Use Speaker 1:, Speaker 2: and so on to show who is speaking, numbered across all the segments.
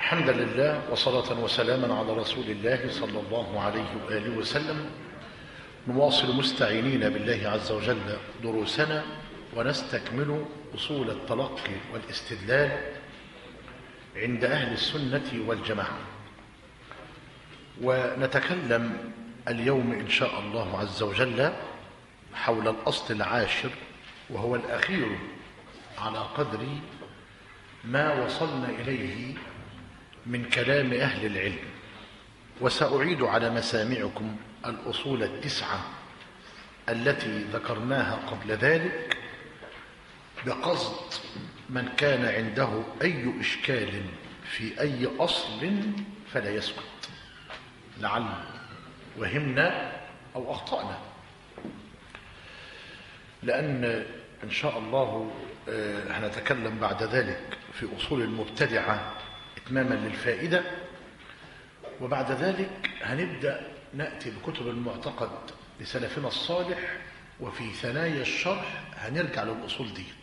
Speaker 1: حمدا لله وصلاة وسلاما على رسول الله صلى الله عليه وآله وسلم نواصل مستعينين بالله عز وجل دروسنا ونستكمل أصول التلقي والاستدلال عند أهل السنة والجماعة ونتكلم اليوم إن شاء الله عز وجل حول الأصل العاشر وهو الأخير على قدر ما وصلنا إليه من كلام أهل العلم وسأعيد على مسامعكم الأصول التسعة التي ذكرناها قبل ذلك بقصد من كان عنده أي إشكال في أي أصل فلا يسكت لعل وهمنا أو أخطأنا لأن إن شاء الله هنتكلم بعد ذلك في أصول المبتدعة إتماما للفائدة وبعد ذلك هنبدأ نأتي بكتب المعتقد لسلفنا الصالح وفي ثنايا الشرح هنرجع للأصول دي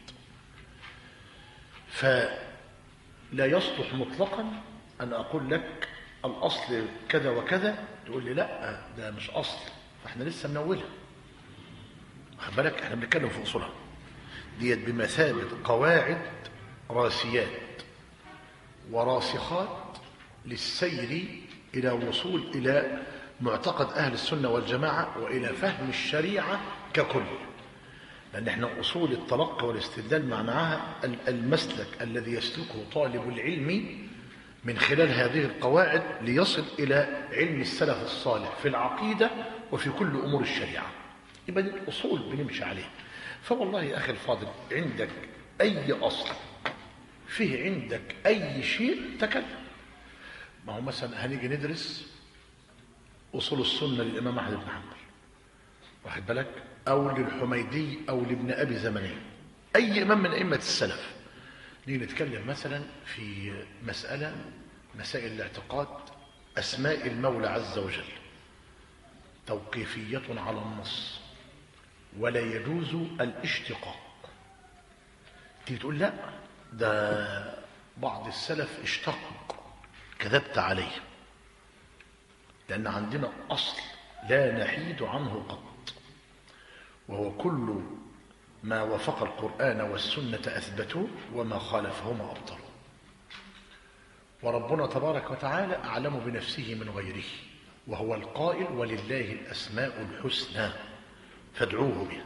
Speaker 1: فلا يصلح مطلقا أن أقول لك الأصل كذا وكذا تقول لي لا ده مش أصل احنا لسه منولها واخد بالك احنا بنتكلم في أصولها ديت بمثابة قواعد راسيات وراسخات للسير إلى وصول إلى معتقد أهل السنة والجماعة وإلى فهم الشريعة ككل لأن احنا أصول التلقى والاستدلال معناها المسلك الذي يسلكه طالب العلم من خلال هذه القواعد ليصل إلى علم السلف الصالح في العقيدة وفي كل أمور الشريعة يبقى دي الأصول بنمشي عليها فوالله يا أخي الفاضل عندك أي أصل فيه عندك أي شيء تكلم ما هو مثلا هنيجي ندرس أصول السنة للإمام أحمد بن حنبل واخد بالك أو للحميدي أو لابن أبي زمنين أي إمام من أئمة السلف نيجي نتكلم مثلا في مسألة مسائل الاعتقاد أسماء المولى عز وجل توقيفية على النص ولا يجوز الاشتقاق تيجي تقول لا ده بعض السلف اشتق كذبت عليه لأن عندنا أصل لا نحيد عنه قط وهو كل ما وفق القرآن والسنة أثبتوه وما خالفهما أبطلوا وربنا تبارك وتعالى أعلم بنفسه من غيره وهو القائل ولله الأسماء الحسنى فادعوه بها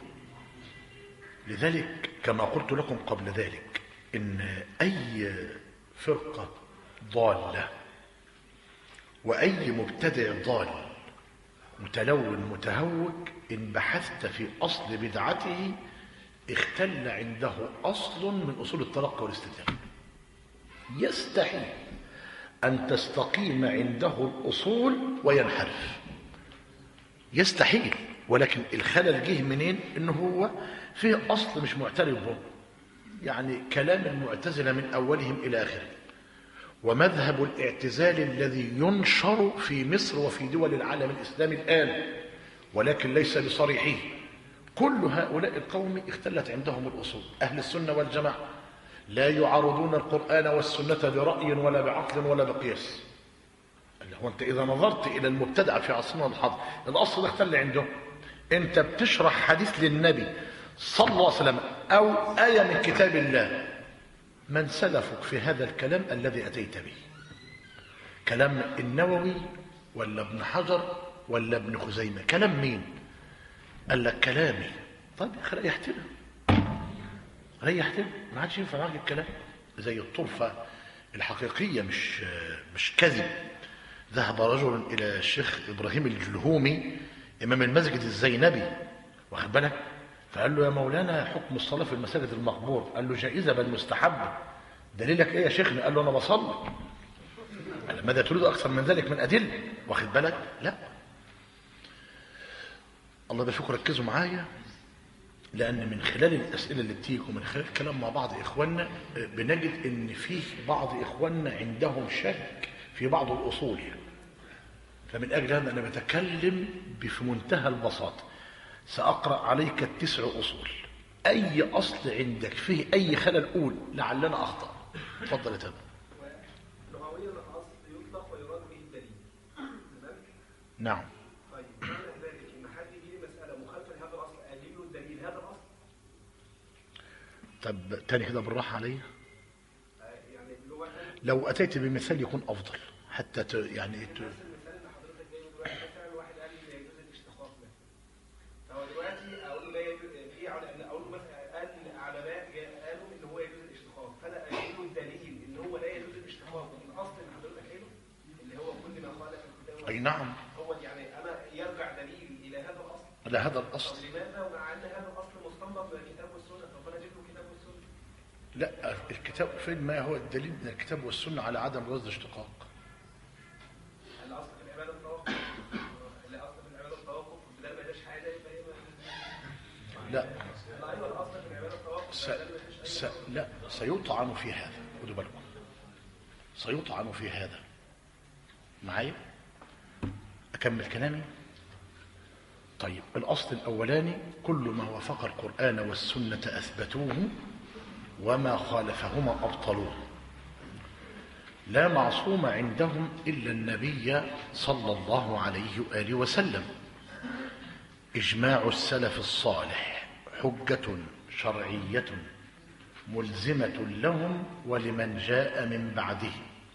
Speaker 1: لذلك كما قلت لكم قبل ذلك إن أي فرقة ضالة وأي مبتدع ضال متلون متهوج إن بحثت في أصل بدعته اختل عنده أصل من أصول التلقى والاستدلال يستحيل أن تستقيم عنده الأصول وينحرف يستحيل ولكن الخلل جه منين إنه هو فيه أصل مش معترف به يعني كلام المعتزلة من أولهم إلى آخره ومذهب الاعتزال الذي ينشر في مصر وفي دول العالم الإسلامي الآن ولكن ليس بصريحه كل هؤلاء القوم اختلت عندهم الأصول أهل السنة والجماعة لا يعارضون القرآن والسنة برأي ولا بعقل ولا بقياس هو أنت إذا نظرت إلى المبتدع في عصرنا الحاضر الأصل ده اختل عندهم أنت بتشرح حديث للنبي صلى الله عليه وسلم أو آية من كتاب الله من سلفك في هذا الكلام الذي أتيت به كلام النووي ولا ابن حجر ولا ابن خزيمة كلام مين قال لك كلامي طيب يا اخي ريحتنا ريحتنا ما عادش ينفع معاك الكلام زي الطرفة الحقيقية مش مش كذب ذهب رجل إلى الشيخ إبراهيم الجلهومي إمام المسجد الزينبي واخد بالك فقال له يا مولانا حكم الصلاة في المساجد المقبور قال له جائزة بل مستحبة دليلك ايه يا شيخنا قال له انا بصلي قال ماذا تريد اكثر من ذلك من ادله واخد بالك لا الله بشوف ركزوا معايا لان من خلال الاسئله اللي بتيجي ومن خلال الكلام مع بعض اخواننا بنجد ان فيه بعض اخواننا عندهم شك في بعض الاصول فمن اجل هذا انا بتكلم في منتهى البساطه ساقرا عليك التسع اصول اي اصل عندك فيه اي خلل قول لعلنا اخطا اتفضل يا تامر
Speaker 2: لغويا
Speaker 1: نعم
Speaker 2: طيب معنى ذلك ان حد يجي لي مساله مخالفه لهذا الاصل اجيب له الدليل هذا الاصل
Speaker 1: طب تاني كده بالراحة عليا
Speaker 2: آه، يعني اللي هو إحنا
Speaker 1: لو أتيت بمثال يكون أفضل حتى ت... يعني ت...
Speaker 2: نفس المثال اللي حضرتك جايبه دلوقتي مثلا واحد قال لي لا يجوز الاشتقاق ده فهو دلوقتي اقول له لا يجوز في علماء اقول له مثلا قال علماء جا- قالوا ان هو يجوز الاشتقاق فانا اجيب له الدليل ان هو لا يجوز الاشتقاق من الاصل اللي حضرتك قايله اللي هو كل ما خالف الكتاب
Speaker 1: أي نعم
Speaker 2: هو يعني انا يرجع دليل الى هذا الاصل
Speaker 1: على هذا الأصل
Speaker 2: طب لماذا ومع ان هذا الاصل مستنبط من الكتاب والسنه طب انا اجيب له الكتاب والسنه
Speaker 1: لا الكتاب فين ما هو الدليل من الكتاب والسنة على عدم جواز الاشتقاق
Speaker 2: الاصل في العباده التوقف الاصل في العباده التوقف ده ما يداش حاجه يبقى ايه ما-
Speaker 1: لا
Speaker 2: لا ايوه الاصل في العباده التوقف
Speaker 1: س...
Speaker 2: ده ما يداش
Speaker 1: س... لا سيطعن في هذا خدوا بالكم سيطعن في هذا معايا أكمل كلامي طيب الأصل الأولاني كل ما وافق القرآن والسنة أثبتوه وما خالفهما أبطلوه لا معصوم عندهم إلا النبي صلى الله عليه وآله وسلم إجماع السلف الصالح حجة شرعية ملزمة لهم ولمن جاء من بعده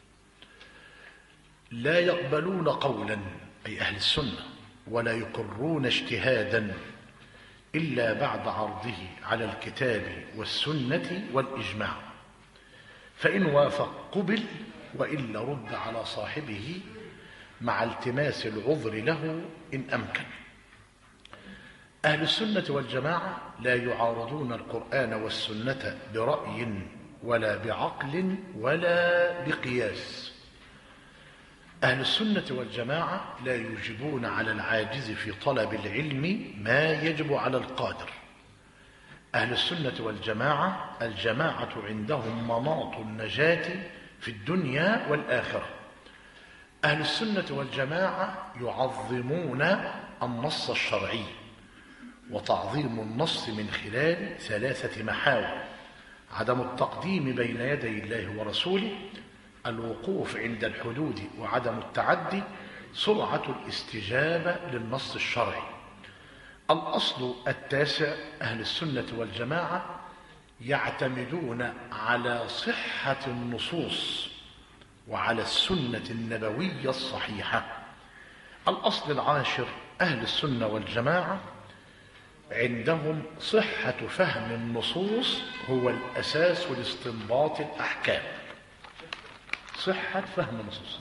Speaker 1: لا يقبلون قولا أي أهل السنة ولا يقرون اجتهادا إلا بعد عرضه على الكتاب والسنة والإجماع فإن وافق قبل وإلا رد على صاحبه مع التماس العذر له إن أمكن أهل السنة والجماعة لا يعارضون القرآن والسنة برأي ولا بعقل ولا بقياس أهل السنة والجماعة لا يوجبون على العاجز في طلب العلم ما يجب على القادر أهل السنة والجماعة الجماعة عندهم مناط النجاة في الدنيا والآخرة أهل السنة والجماعة يعظمون النص الشرعي وتعظيم النص من خلال ثلاثة محاور عدم التقديم بين يدي الله ورسوله الوقوف عند الحدود وعدم التعدي سرعة الاستجابة للنص الشرعي الأصل التاسع أهل السنة والجماعة يعتمدون على صحة النصوص وعلى السنة النبوية الصحيحة الأصل العاشر أهل السنة والجماعة عندهم صحة فهم النصوص هو الأساس لاستنباط الأحكام صحة فهم النصوص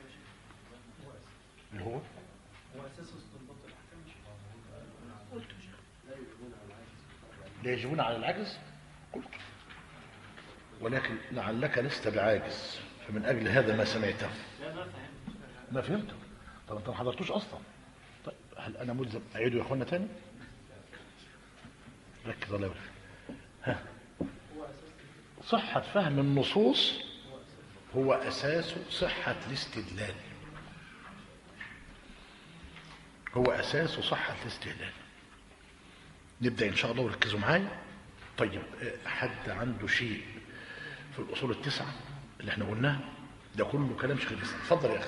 Speaker 1: اللي هو لا يجبون على العجز قلت ولكن لعلك لست بعاجز فمن أجل هذا ما سمعته ما فهمت طب انت ما حضرتوش اصلا طيب هل انا ملزم اعيده يا اخوانا تاني ركز الله يبارك ها صحة فهم النصوص هو أساس صحة الاستدلال هو أساس صحة الاستدلال نبدأ إن شاء الله وركزوا معايا طيب آه، حد عنده شيء في الأصول التسعة اللي احنا قلناها ده كله كلام شيخ الإسلام اتفضل يا أخي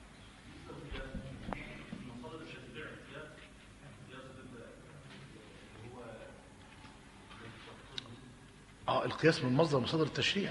Speaker 1: اه القياس من مصدر مصادر التشريع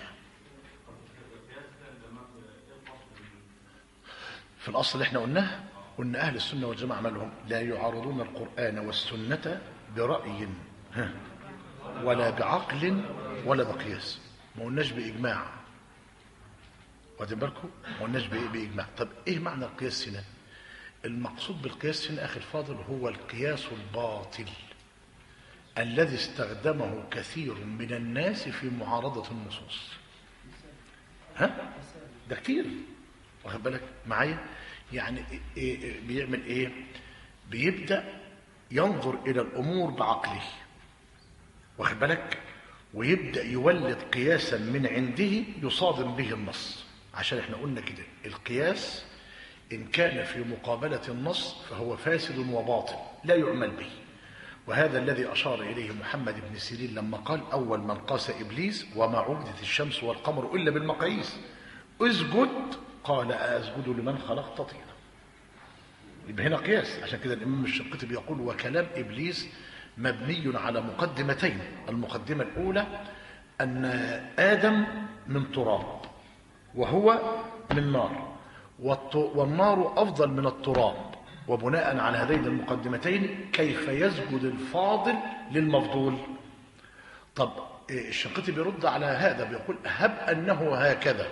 Speaker 1: في الأصل اللي احنا قلناه قلنا أهل السنة والجماعة عملهم لا يعارضون القرآن والسنة برأي ها، ولا بعقل ولا بقياس ما قلناش بإجماع واخدين بالكم ما قلناش بإيه بإجماع طب إيه معنى القياس هنا المقصود بالقياس هنا أخي الفاضل هو القياس الباطل الذي استخدمه كثير من الناس في معارضة النصوص ها ده كتير واخد بالك معايا يعني إيه- إيه بيعمل ايه بيبدا ينظر الى الامور بعقله واخد بالك ويبدا يولد قياسا من عنده يصادم به النص عشان احنا قلنا كده القياس ان كان في مقابله النص فهو فاسد وباطل لا يعمل به وهذا الذي أشار إليه محمد بن سيرين لما قال أول من قاس إبليس وما عبدت الشمس والقمر إلا بالمقاييس اسجد قال أسجد لمن خلقت طينا يبقى هنا قياس عشان كده الامام الشنقيطي بيقول وكلام ابليس مبني على مقدمتين المقدمه الاولى ان ادم من تراب وهو من نار والط- والنار افضل من التراب وبناء على هذين المقدمتين كيف يسجد الفاضل للمفضول طب إيه، الشنقيطي بيرد على هذا بيقول هب انه هكذا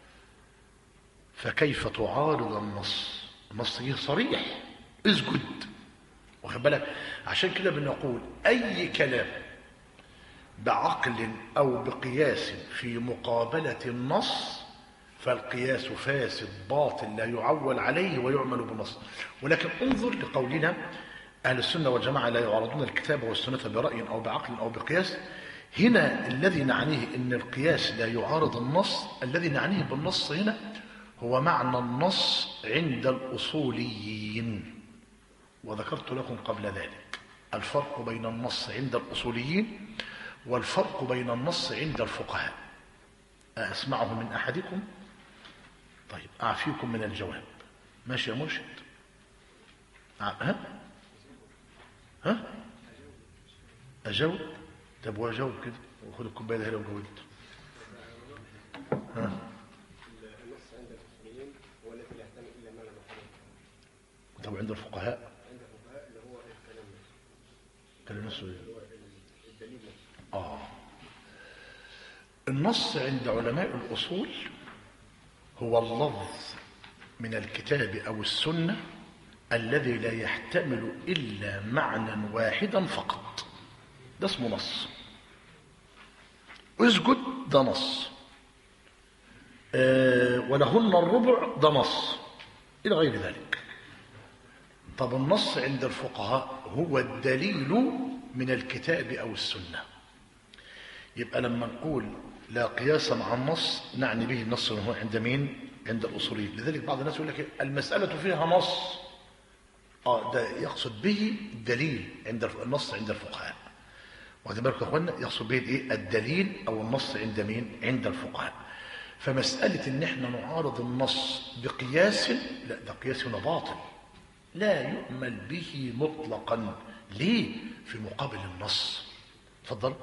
Speaker 1: فكيف تعارض النص النص جه صريح اسجد واخد بالك عشان كده بنقول اي كلام بعقل او بقياس في مقابله النص فالقياس فاسد باطل لا يعول عليه ويعمل بالنص ولكن انظر لقولنا اهل السنه والجماعه لا يعارضون الكتاب والسنه براي او بعقل او بقياس هنا الذي نعنيه ان القياس لا يعارض النص الذي نعنيه بالنص هنا هو معنى النص عند الاصوليين وذكرت لكم قبل ذلك الفرق بين النص عند الاصوليين والفرق بين النص عند الفقهاء أسمعه من أحدكم طيب أعفيكم من الجواب ماشي يا مرشد أع- ها ها أجاوب طب وأجاوب كده وخد الكوباية ده هنا وجاوبت ها
Speaker 3: النص عند الاصوليين هو الذي لا يحتمل الا معنى محرم
Speaker 1: طب عند الفقهاء
Speaker 3: عند الفقهاء اللي هو الكلام نفسه
Speaker 1: كلام نفسه إيه؟
Speaker 3: اللي هو الدليل نفسه
Speaker 1: آه النص عند علماء الأصول هو اللفظ من الكتاب أو السنة الذي لا يحتمل إلا معنى واحدا فقط ده اسمه نص اسجد ده نص آه ولهن الربع ده نص إلى غير ذلك طب النص عند الفقهاء هو الدليل من الكتاب أو السنة يبقى لما نقول لا قياس مع النص نعني به النص هو عند مين عند الاصوليين لذلك بعض الناس يقول لك المساله فيها نص اه ده يقصد به الدليل عند الف- النص عند الفقهاء واخدين بالكم يا اخوانا يقصد به الايه الدليل او النص عند مين عند الفقهاء فمساله ان احنا نعارض النص بقياس لا ده قياس هنا باطل لا يؤمل به مطلقا ليه في مقابل النص اتفضل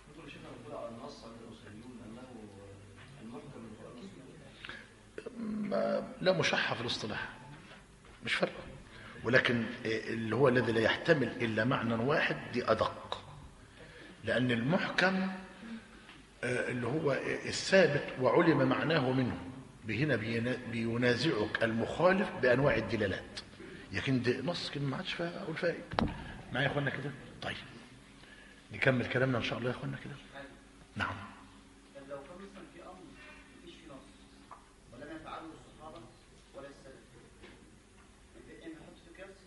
Speaker 1: ما- لا مشحة في الاصطلاح مش فرق ولكن اللي هو الذي لا يحتمل إلا معنى واحد دي أدق لأن المحكم آه، اللي هو الثابت وعلم معناه منه هنا بينا- بينازعك المخالف بأنواع الدلالات لكن ده نص كلمة ما عادش فيها أقول فيها إيه معايا يا إخوانا كده طيب نكمل كلامنا إن شاء الله يا إخوانا كده نعم
Speaker 4: طب لو كان مثلا في امر مفيش فيه نص ولم يفعله الصحابه ولا السلف يبقى انت نحط في قياس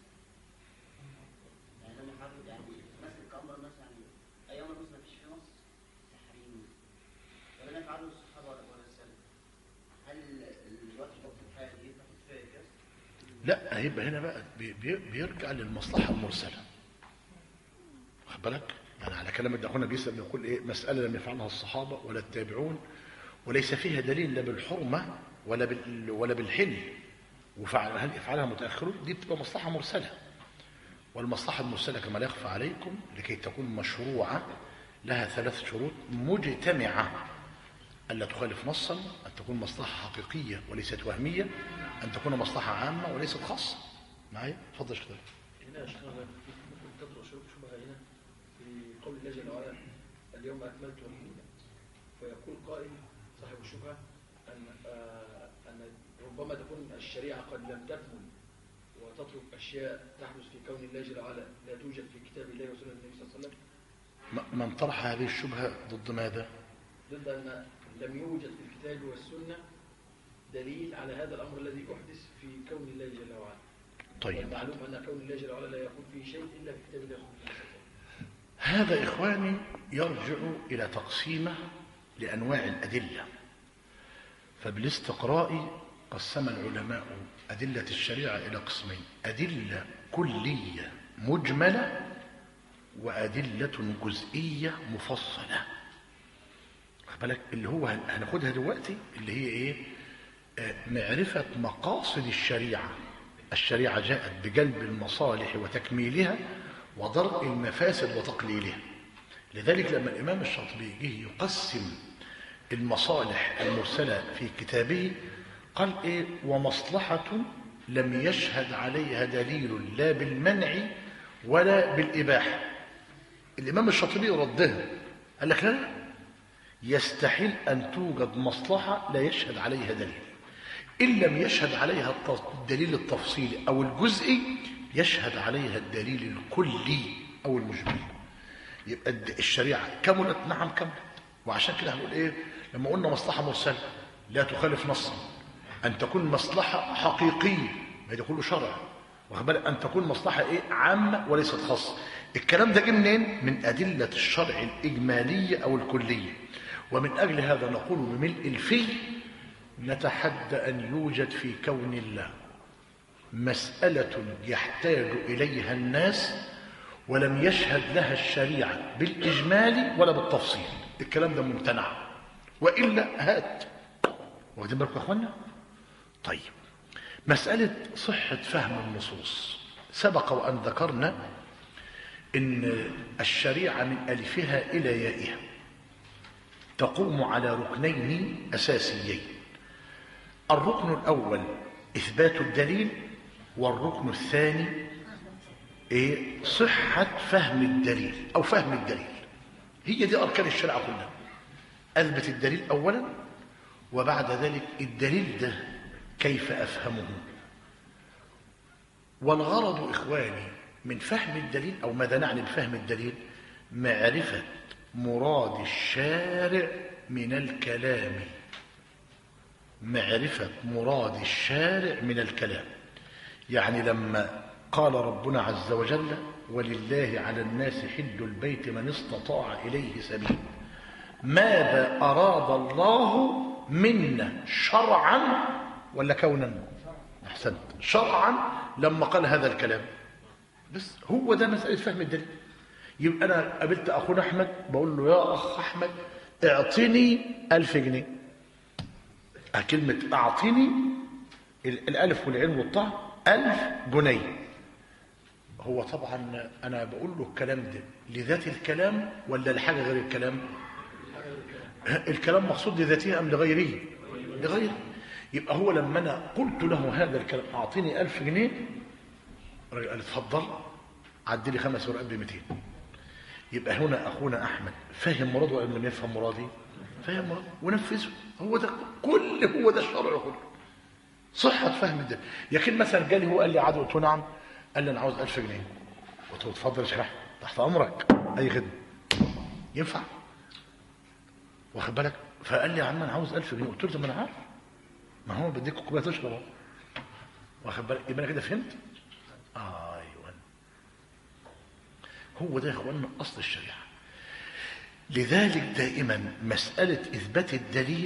Speaker 4: يعني لما يفعله يعني مثلا كامر مثلا ايام الرسل مفيش فيه نص تحريم ولم يفعله الصحابه ولا ولا السلف هل الوقت وقت الحياه دي تاخد فيها قياس؟
Speaker 1: لا هيبقى هنا بقى بي- بي- بيرجع للمصلحة المرسلة واخد بالك يعني على كلام ابن اخونا بيسأل بيقول ايه مسألة لم يفعلها الصحابة ولا التابعون وليس فيها دليل لا بالحرمة ولا بال ولا بالحل وفعل هل يفعلها متأخرون دي بتبقى مصلحة مرسلة والمصلحة المرسلة كما لا يخفى عليكم لكي تكون مشروعة لها ثلاث شروط مجتمعة ألا تخالف نصا أن تكون مصلحة حقيقية وليست وهمية أن تكون مصلحة عامة وليست خاصة معايا اتفضل يا شيخ دلال.
Speaker 5: هنا يا شيخنا ممكن تطرق شروط شبهة هنا في قول الله جل وعلا اليوم أكملت لكم دينكم فيقول قائل صاحب الشبهة أن آه أن ربما تكون الشريعة قد لم تكمل وتترك أشياء تحدث في كون الله جل وعلا لا توجد في كتاب الله وسنة النبي صلى الله عليه وسلم
Speaker 1: م- من طرح هذه الشبهة ضد ماذا؟
Speaker 5: ضد أن لم يوجد في الكتاب والسنة دليل على هذا الأمر الذي أحدث في كون الله جل وعلا
Speaker 1: طيب
Speaker 5: والمعلوم أن كون الله جل وعلا لا يكون فيه شيء إلا في كتاب الله وسنة النبي صلى الله عليه وسلم
Speaker 1: هذا إخواني يرجع إلى تقسيمه لأنواع الأدلة فبالاستقراء قسم العلماء أدلة الشريعة إلى قسمين أدلة كلية مجملة وأدلة جزئية مفصلة واخد بالك اللي هو هن- هناخدها دلوقتي اللي هي إيه آه، معرفة مقاصد الشريعة الشريعة جاءت بجلب المصالح وتكميلها وضرء المفاسد وتقليلها لذلك لما الإمام الشاطبي جه يقسم المصالح المرسلة في كتابه قال إيه ومصلحة لم يشهد عليها دليل لا بالمنع ولا بالإباحة الإمام الشاطبي ردها قال لك لا لا يستحيل أن توجد مصلحة لا يشهد عليها دليل إن لم يشهد عليها الدليل التفصيلي أو الجزئي يشهد عليها الدليل الكلي أو المجمل يبقى الشريعة كملت نعم كملت وعشان كده هنقول إيه لما قلنا مصلحة مرسلة لا تخالف نصا أن تكون مصلحة حقيقية ما ده كله شرع واخد بالك أن تكون مصلحة إيه عامة وليست خاصة الكلام ده جه منين من أدلة الشرع الإجمالية أو الكلية ومن أجل هذا نقول بملء الفي نتحدى أن يوجد في كون الله مسألة يحتاج إليها الناس ولم يشهد لها الشريعة بالإجمال ولا بالتفصيل الكلام ده ممتنع وإلا هات واخدين بالكم يا أخوانا طيب مسألة صحة فهم النصوص سبق وأن ذكرنا إن الشريعة من ألفها إلى يائها تقوم على ركنين أساسيين الركن الأول إثبات الدليل والركن الثاني إيه؟ صحة فهم الدليل أو فهم الدليل هي دي أركان الشريعة كلها أثبت الدليل أولا وبعد ذلك الدليل ده كيف أفهمه والغرض إخواني من فهم الدليل أو ماذا نعني بفهم الدليل معرفة مراد الشارع من الكلام معرفة مراد الشارع من الكلام يعني لما قال ربنا عز وجل ولله على الناس حج البيت من استطاع إليه سبيل ماذا أراد الله منا شرعا ولا كونا أحسنت شرعا لما قال هذا الكلام بس هو ده مسألة فهم الدليل يبقى أنا قابلت أخونا أحمد بقول له يا أخ أحمد اعطني ألف جنيه كلمة أعطني الألف والعين والطاء ألف جنيه هو طبعا أنا بقول له الكلام ده لذات الكلام ولا لحاجة غير الكلام الكلام مقصود لذاته أم لغيره لغيره يبقى هو لما أنا قلت له هذا الكلام أعطيني ألف جنيه الراجل قال اتفضل عدي لي خمس ورقات ب 200 يبقى هنا أخونا أحمد فاهم مراده ولا لم يفهم مرادي فاهم مراده ونفذه هو ده كل هو ده الشرع كله صحة فهم ده لكن مثلا جالي هو قال لي عدو قلت له نعم قال لي أنا عاوز 1000 جنيه قلت له اتفضل يا شيخ أحمد تحت أمرك أي خدمة ينفع واخد بالك فقال لي يا عم أنا عاوز 1000 جنيه قلت له طب ما أنا عارف ما هو بديك كوبايه تشرب اهو واخد بالك يبقى انا كده فهمت آه ايوه هو ده يا اخوانا اصل الشريعه لذلك دائما مساله اثبات الدليل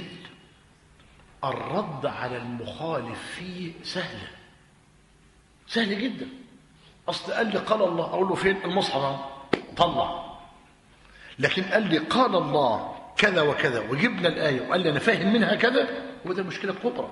Speaker 1: الرد على المخالف فيه سهله سهل جدا اصل قال لي قال الله اقول له فين المصحف طلع لكن قال لي قال الله كذا وكذا وجبنا الايه وقال لي انا فاهم منها كذا وده مشكله كبرى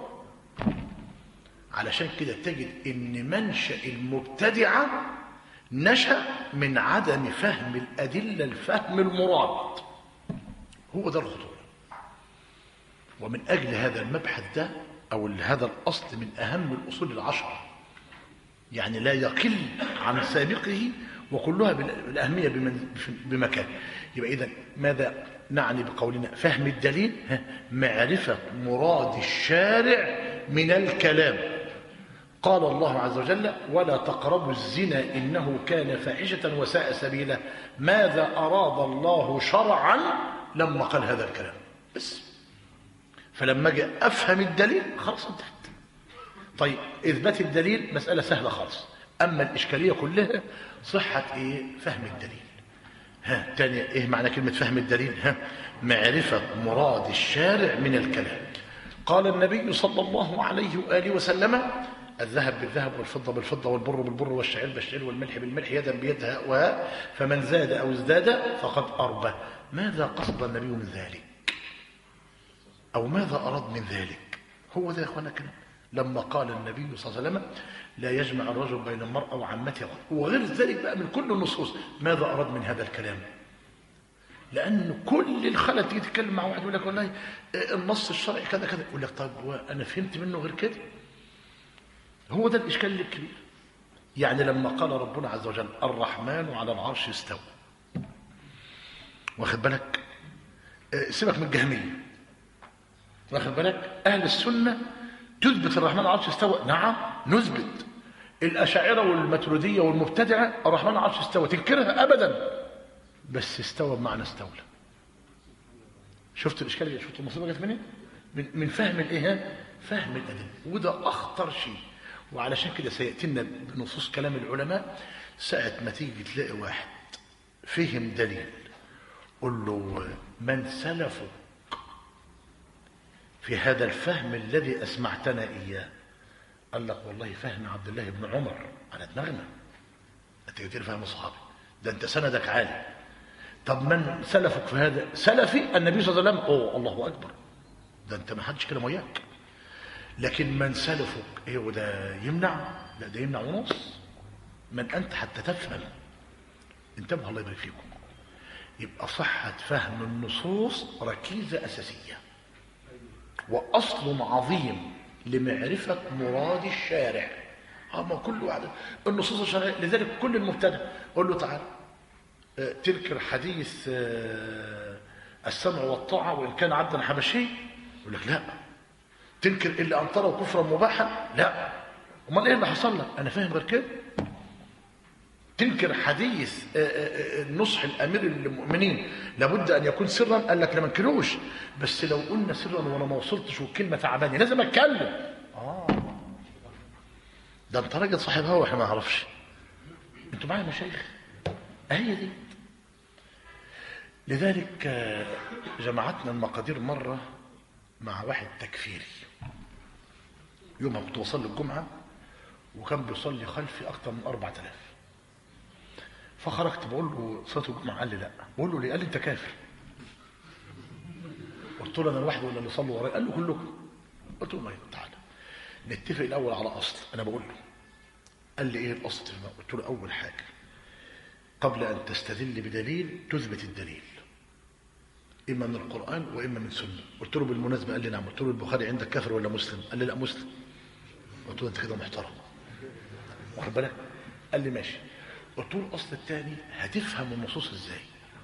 Speaker 1: علشان كده تجد ان منشا المبتدعه نشا من عدم فهم الادله الفهم المراد هو ده الخطوره ومن اجل هذا المبحث ده او هذا الاصل من اهم الاصول العشره يعني لا يقل عن سابقه وكلها بالاهميه بمكان يبقى اذا ماذا نعني بقولنا فهم الدليل معرفة مراد الشارع من الكلام قال الله عز وجل ولا تقربوا الزنا إنه كان فاحشة وساء سبيلا ماذا أراد الله شرعا لما قال هذا الكلام بس فلما جاء أفهم الدليل خلاص انتهت طيب إثبات الدليل مسألة سهلة خالص أما الإشكالية كلها صحة إيه فهم الدليل ها تاني ايه معنى كلمة فهم الدليل ها معرفة مراد الشارع من الكلام قال النبي صلى الله عليه وآله وسلم الذهب بالذهب والفضة بالفضة والبر بالبر والشعير بالشعير والملح بالملح يدا بيد هؤلاء فمن زاد أو ازداد فقد أربى ماذا قصد النبي من ذلك أو ماذا أراد من ذلك هو ده يا أخوانا كلام لما قال النبي صلى الله عليه وسلم لا يجمع الرجل بين المرأة وعمتها وغير ذلك بقى من كل النصوص ماذا أراد من هذا الكلام لأن كل الخلل تيجي تتكلم مع واحد يقول لك والله النص الشرعي كذا كذا يقول لك طيب هو أنا فهمت منه غير كده هو ده الإشكال الكبير يعني لما قال ربنا عز وجل الرحمن على العرش استوى واخد بالك آه، سيبك من الجهمية واخد بالك أهل السنة تثبت الرحمن على العرش استوى نعم نثبت الأشاعرة والماتريدية والمبتدعة الرحمن على العرش استوى تنكرها أبدا بس استوى بمعنى استولى شفت الإشكال شفت المصيبة جت منين من, من فهم الإيه ها؟ فهم الأدلة وده أخطر شيء وعلشان كده سيأتينا بنصوص كلام العلماء ساعة ما تيجي تلاقي واحد فهم دليل قل له من سلفك في هذا الفهم الذي أسمعتنا إياه قال لك والله فهم عبد الله بن عمر على دماغنا انت كتير فهم صحابي ده انت سندك عالي طب من سلفك في هذا سلفي النبي صلى الله عليه وسلم اوه الله اكبر ده انت ما حدش كلام وياك لكن من سلفك ايه وده يمنع لا ده يمنع ونص من انت حتى تفهم انتبهوا الله يبارك فيكم يبقى صحة فهم النصوص ركيزة أساسية وأصل عظيم لمعرفة مراد الشارع أما كل واحد النصوص الشرعية لذلك كل المبتدأ قول له تعالى آه، تنكر حديث آه، السمع والطاعة وإن كان عبدا حبشي يقول لك لا تنكر إلا أن تروا كفرا مباحا لا امال إيه اللي حصل لك أنا فاهم غير كده تنكر حديث آه، آه، آه، نصح الامير للمؤمنين لابد ان يكون سرا قال لك لا ما انكروش بس لو قلنا سرا وانا ما وصلتش والكلمه تعباني لازم اتكلم اه ده انت راجل صاحب هوا واحنا ما نعرفش انتوا معايا يا مشايخ هي دي لذلك آه، جمعتنا المقادير مره مع واحد تكفيري يومها كنت بصلي الجمعه وكان بيصلي خلفي اكتر من 4000 فخرجت بقول له صلاه الجمعه قال لي لا بقول له ليه قال لي انت كافر قلت له انا لوحدي ولا اللي صلوا ورايا قال له كلكم قلت له طيب تعالى نتفق الاول على اصل انا بقول له قال لي ايه الاصل قلت له اول حاجه قبل ان تستدل بدليل تثبت الدليل اما من القران واما من سنه قلت له بالمناسبه قال لي نعم قلت له البخاري عندك كافر ولا مسلم قال لي لا مسلم قلت له انت كده محترم واخد بالك قال لي ماشي قلت له الاصل الثاني هتفهم النصوص ازاي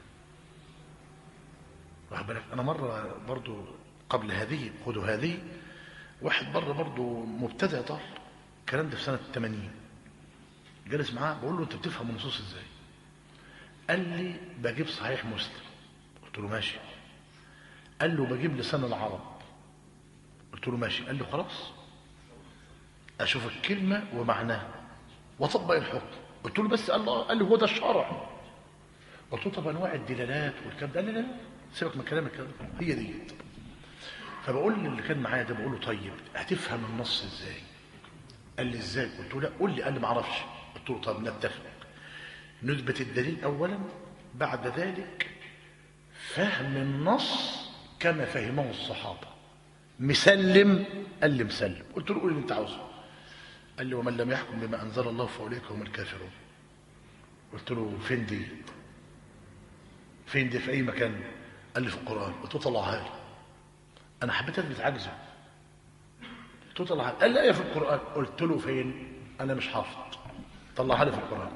Speaker 1: واخد بالك انا مره برضو قبل هذه خدوا هذه واحد بره برضو مبتدع ضال الكلام ده في سنه 80 جالس معاه بقول له انت بتفهم النصوص ازاي قال لي بجيب صحيح مسلم قلت له ماشي قال له بجيب لسان العرب قلت له ماشي قال لي خلاص اشوف الكلمه ومعناها واطبق الحكم قلت له بس قال له قال لي هو ده الشرع قلت له طب انواع الدلالات والكلام ده قال لي لا سيبك من كلامك كده هي دي فبقول اللي كان معايا ده بقول له طيب هتفهم النص ازاي قال لي ازاي قلت له لا قول لي قال لي ما اعرفش قلت له طب نتفق نثبت الدليل اولا بعد ذلك فهم النص كما فهمه الصحابه مسلم قال لي مسلم قلت له قول اللي انت عاوزه قال لي ومن لم يحكم بما انزل الله فاولئك هم الكافرون قلت له فين دي فين دي في اي مكان قال لي في القران قلت له طلعها لي انا حبيت اثبت عجزه قلت له طلعها لي. قال لي ايه في القران قلت له فين انا مش حافظ طلعها لي في القران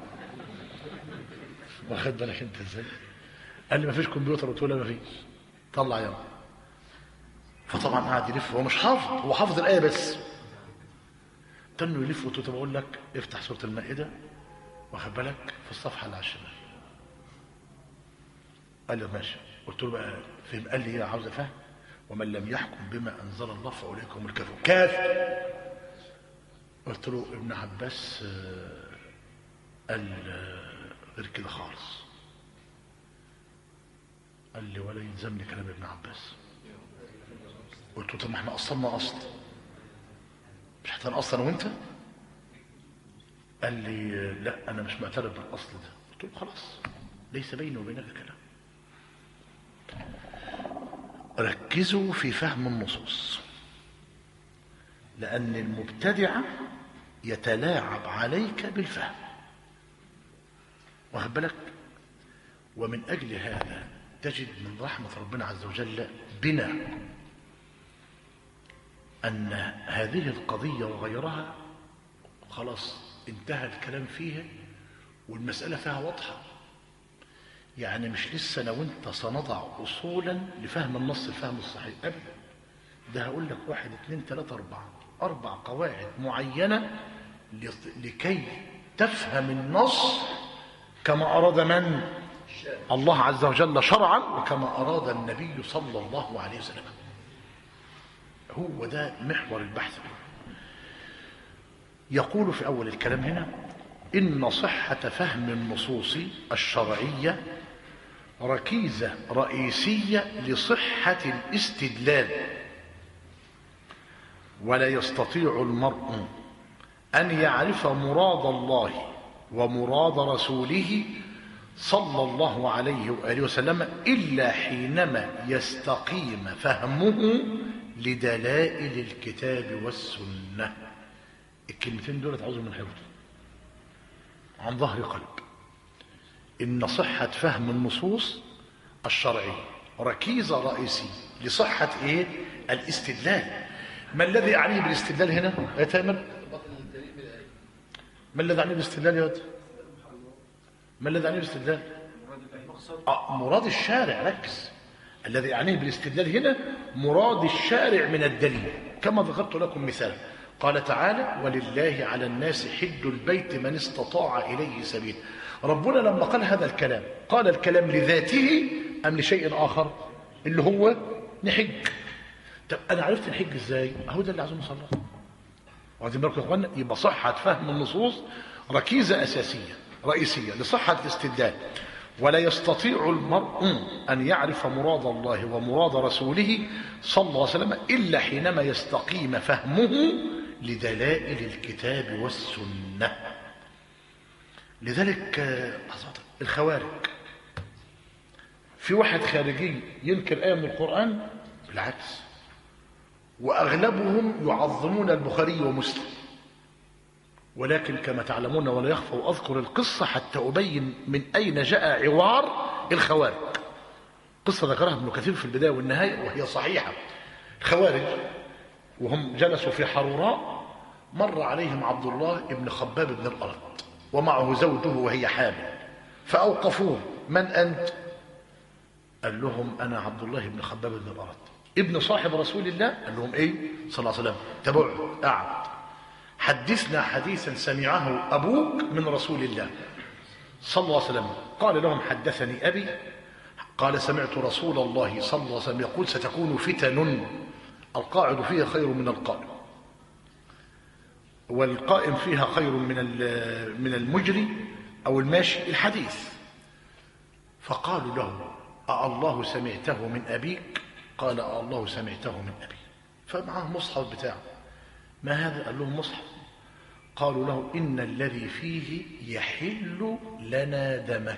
Speaker 1: واخد بالك انت ازاي قال لي ما فيش كمبيوتر قلت له لا ما فيش طلع يلا فطبعا قعد يلف هو مش حافظ هو حافظ الايه بس تنه يلف قلت له طب اقول لك افتح سوره المائده واخد بالك في الصفحه اللي على الشمال قال لي ماشي قلت له بقى فهم قال لي ايه عاوز افهم ومن لم يحكم بما انزل الله فاولئك هم الكافرون كافر قلت له ابن عباس آه، قال آه، غير كده خالص قال لي ولا يلزمني كلام ابن عباس قلت له طب ما احنا قصرنا اصل مش هتنقص انا وانت قال لي آه، لا انا مش معترف بالاصل ده قلت له خلاص ليس بيني وبينك كلام ركزوا في فهم النصوص لأن المبتدع يتلاعب عليك بالفهم واخد بالك ومن أجل هذا تجد من رحمة ربنا عز وجل بنا أن هذه القضية وغيرها خلاص انتهى الكلام فيها والمسألة فيها واضحة يعني مش لسه أنا وأنت سنضع أصولا لفهم النص الفهم الصحيح أبدا ده هقول لك واحد اثنين ثلاثة أربعة أربع قواعد معينة لط- لكي تفهم النص كما أراد من الله عز وجل شرعا وكما أراد النبي صلى الله عليه وسلم هو ده محور البحث يقول في أول الكلام هنا إن صحة فهم النصوص الشرعية ركيزة رئيسية لصحة الاستدلال ولا يستطيع المرء أن يعرف مراد الله ومراد رسوله صلى الله عليه وآله وسلم إلا حينما يستقيم فهمه لدلائل الكتاب والسنة الكلمتين دول عاوزهم من حفظ عن ظهر قلب إن صحة فهم النصوص الشرعية ركيزة رئيسية لصحة إيه؟ الاستدلال ما الذي يعنيه بالاستدلال هنا يا تامر ما الذي يعنيه بالاستدلال يا واد ما الذي يعنيه بالاستدلال آه مراد الشارع ركز الذي يعنيه بالاستدلال هنا مراد الشارع من الدليل كما ذكرت لكم مثالا قال تعالى ولله على الناس حج البيت من استطاع إليه سبيل ربنا لما قال هذا الكلام قال الكلام لذاته أم لشيء آخر اللي هو نحج طب أنا عرفت نحج إزاي أهو ده اللي عايزين نوصل له واخدين بالكم يا اخوانا يبقى صحة فهم النصوص ركيزة أساسية رئيسية لصحة الاستدلال ولا يستطيع المرء أن يعرف مراد الله ومراد رسوله صلى الله عليه وسلم إلا حينما يستقيم فهمه لدلائل الكتاب والسنة لذلك آه، الخوارج في واحد خارجي ينكر آية من القرآن بالعكس وأغلبهم يعظمون البخاري ومسلم ولكن كما تعلمون ولا يخفى وأذكر القصة حتى أبين من أين جاء عوار الخوارج قصة ذكرها ابن كثير في البداية والنهاية وهي صحيحة الخوارج وهم جلسوا في حروراء مر عليهم عبد الله بن خباب بن الأرض ومعه زوجه وهي حامل فأوقفوه من أنت؟ قال لهم أنا عبد الله بن خباب بن الأرض ابن صاحب رسول الله قال لهم إيه صلى الله عليه وسلم تبعوا قعد حدثنا حديثا سمعه أبوك من رسول الله صلى الله عليه وسلم قال لهم حدثني أبي قال سمعت رسول الله صلى الله عليه وسلم يقول ستكون فتن القاعد فيها خير من القائم والقائم فيها خير من ال- من المجري أو الماشي الحديث فقالوا له أالله سمعته من أبيك قال أالله سمعته من أبي فمعه مصحف بتاعه ما هذا قال لهم مصحف قالوا له إن الذي فيه يحل لنا دمك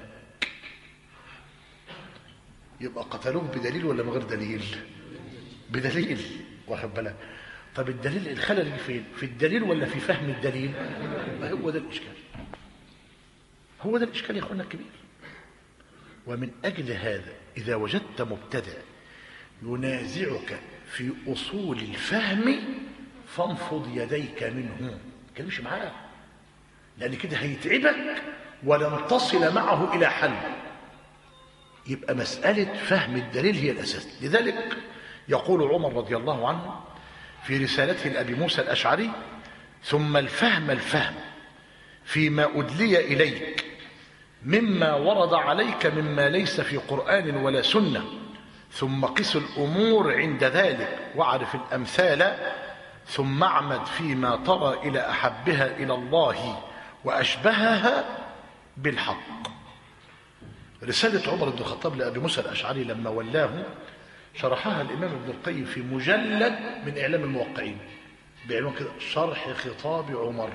Speaker 1: يبقى قتلوه بدليل ولا من غير دليل بدليل واخد بالك طب الدليل الخلل اللي فين في الدليل ولا في فهم الدليل ما هو ده الإشكال هو ده الإشكال يا أخوانا الكبير ومن أجل هذا إذا وجدت مبتدع ينازعك في أصول الفهم فانفض يديك منه كلمش معاه لأن كده هيتعبك ولن تصل معه إلى حل يبقى مسألة فهم الدليل هي الأساس لذلك يقول عمر رضي الله عنه في رسالته لأبي موسى الأشعري ثم الفهم الفهم فيما أدلي إليك مما ورد عليك مما ليس في قرآن ولا سنة ثم قس الأمور عند ذلك واعرف الأمثال ثم اعمد فيما ترى إلى أحبها إلى الله وأشبهها بالحق رسالة عمر بن الخطاب لأبي موسى الأشعري لما ولاه شرحها الإمام ابن القيم في مجلد من إعلام الموقعين بعنوان كده شرح خطاب عمر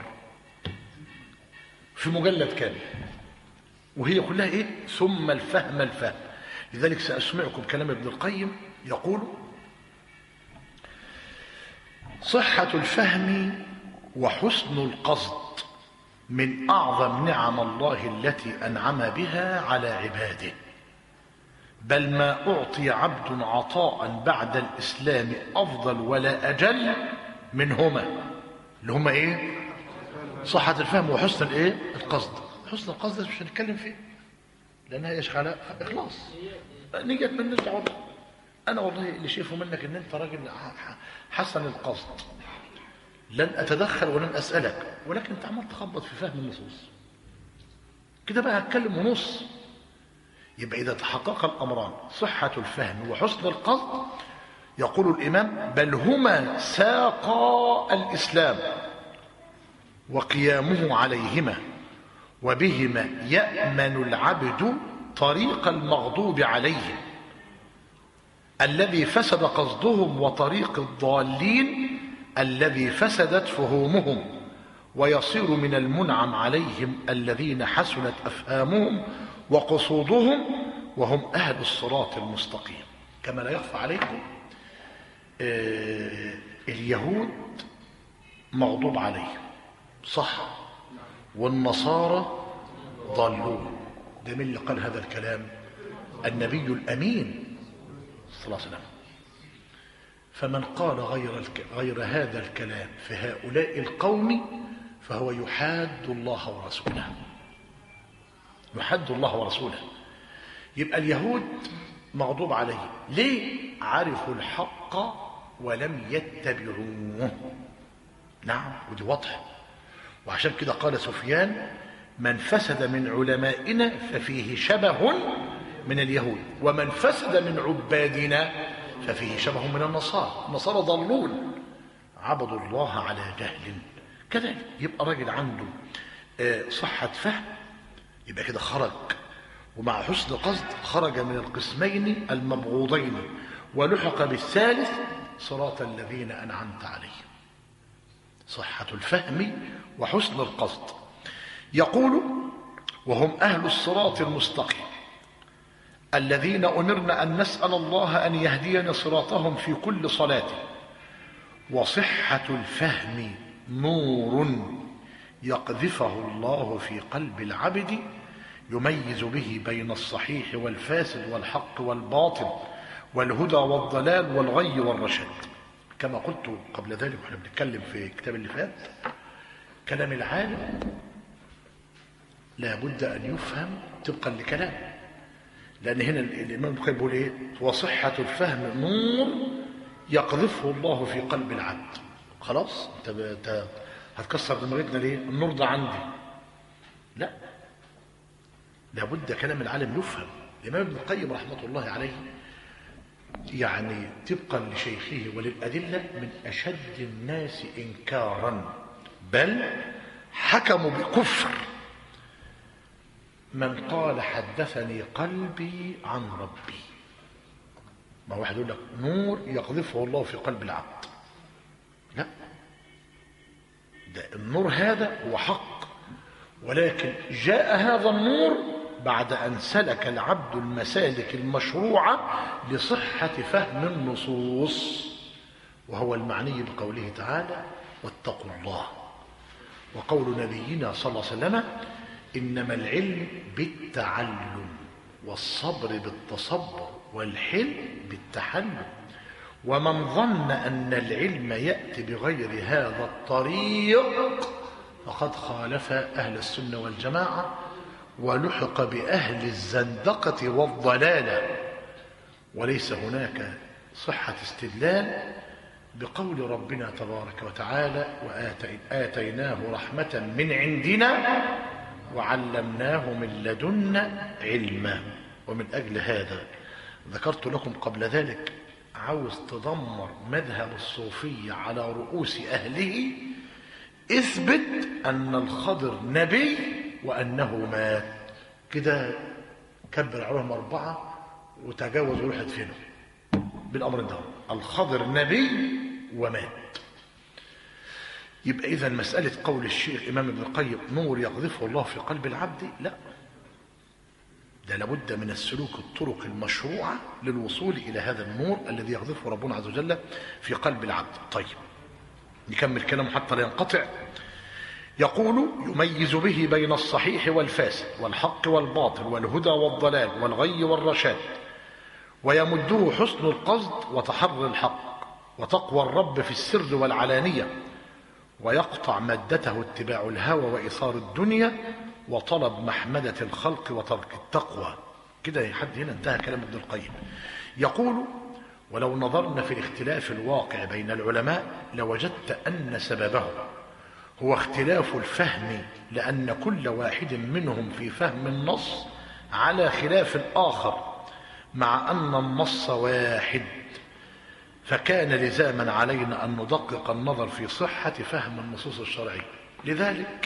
Speaker 1: في مجلد كامل وهي كلها إيه ثم الفهم الفهم لذلك سأسمعكم كلام ابن القيم يقول صحة الفهم وحسن القصد من أعظم نعم الله التي أنعم بها على عباده بل ما أعطي عبد عطاء بعد الإسلام أفضل ولا أجل منهما اللي هما إيه صحة الفهم وحسن الإيه القصد حسن القصد ده مش هنتكلم فيه لأنها إيش على إخلاص نيجي من دعوة أنا والله اللي شايفه منك إن أنت راجل ح- حسن القصد لن أتدخل ولن أسألك ولكن أنت عمال تخبط في فهم النصوص كده بقى هتكلم ونص يبقى إذا تحقق الأمران صحة الفهم وحسن القصد يقول الإمام بل هما ساقا الإسلام وقيامه عليهما وبهما يأمن العبد طريق المغضوب عليهم الذي فسد قصدهم وطريق الضالين الذي فسدت فهومهم ويصير من المنعم عليهم الذين حسنت افهامهم وقصودهم وهم اهل الصراط المستقيم كما لا يخفى عليكم آه، اليهود مغضوب عليهم صح والنصارى ضلون ده مين اللي قال هذا الكلام النبي الامين صلى الله عليه وسلم فمن قال غير الك... غير هذا الكلام في هؤلاء القوم فهو يحاد الله ورسوله يحد الله ورسوله يبقى اليهود مغضوب عليهم ليه عرفوا الحق ولم يتبعوه نعم ودي واضحه وعشان كده قال سفيان من فسد من علمائنا ففيه شبه من اليهود ومن فسد من عبادنا ففيه شبه من النصارى النصارى ضلون عبدوا الله على جهل كذلك يبقى راجل عنده آه، صحة فهم يبقى كده خرج ومع حسن قصد خرج من القسمين المبغوضين ولحق بالثالث صراط الذين أنعمت عليهم صحة الفهم وحسن القصد يقول وهم أهل الصراط المستقيم الذين أمرنا أن نسأل الله أن يهدينا صراطهم في كل صلاة وصحة الفهم نور يقذفه الله في قلب العبد يميز به بين الصحيح والفاسد والحق والباطل والهدى والضلال والغي والرشد كما قلت قبل ذلك واحنا بنتكلم في الكتاب اللي فات كلام العالم لا بد أن يفهم طبقا لكلامه لأن هنا الإمام البخاري بيقول إيه وصحة الفهم نور يقذفه الله في قلب العبد خلاص أنت ب- أنت هتكسر دماغتنا ليه النور ده عندي لا لابد كلام العالم يفهم الإمام ابن القيم رحمة الله عليه يعني طبقا لشيخه وللأدلة من أشد الناس إنكارا بل حكموا بكفر من قال حدثني قلبي عن ربي ما واحد يقول لك نور يقذفه الله في قلب العبد لا ده النور هذا هو حق ولكن جاء هذا النور بعد أن سلك العبد المسالك المشروعة لصحة فهم النصوص وهو المعني بقوله تعالى واتقوا الله وقول نبينا صلى الله عليه وسلم إنما العلم بالتعلم والصبر بالتصبر والحلم بالتحلم ومن ظن أن العلم يأتي بغير هذا الطريق فقد خالف أهل السنة والجماعة ولحق بأهل الزندقة والضلالة وليس هناك صحة استدلال بقول ربنا تبارك وتعالى وآتيناه رحمة من عندنا وعلمناه من لدنا علما ومن أجل هذا ذكرت لكم قبل ذلك عاوز تدمر مذهب الصوفية على رؤوس أهله اثبت أن الخضر نبي وأنه مات كده كبر عليهم أربعة وتجاوز وروح ادفنه بالأمر ده الخضر نبي ومات يبقى إذا مسألة قول الشيخ إمام ابن القيم نور يقذفه الله في قلب العبد لا ده لابد من السلوك الطرق المشروعة للوصول إلى هذا النور الذي يقذفه ربنا عز وجل في قلب العبد طيب نكمل كلامه حتى لا ينقطع يقول يميز به بين الصحيح والفاسد والحق والباطل والهدى والضلال والغي والرشاد ويمده حسن القصد وتحري الحق وتقوى الرب في السر والعلانية ويقطع مادته اتباع الهوى وإثار الدنيا وطلب محمدة الخلق وترك التقوى كده لحد هنا انتهى كلام ابن القيم يقول ولو نظرنا في الاختلاف الواقع بين العلماء لوجدت أن سببه هو اختلاف الفهم لأن كل واحد منهم في فهم النص على خلاف الآخر مع أن النص واحد فكان لزاما علينا أن ندقق النظر في صحة فهم النصوص الشرعية لذلك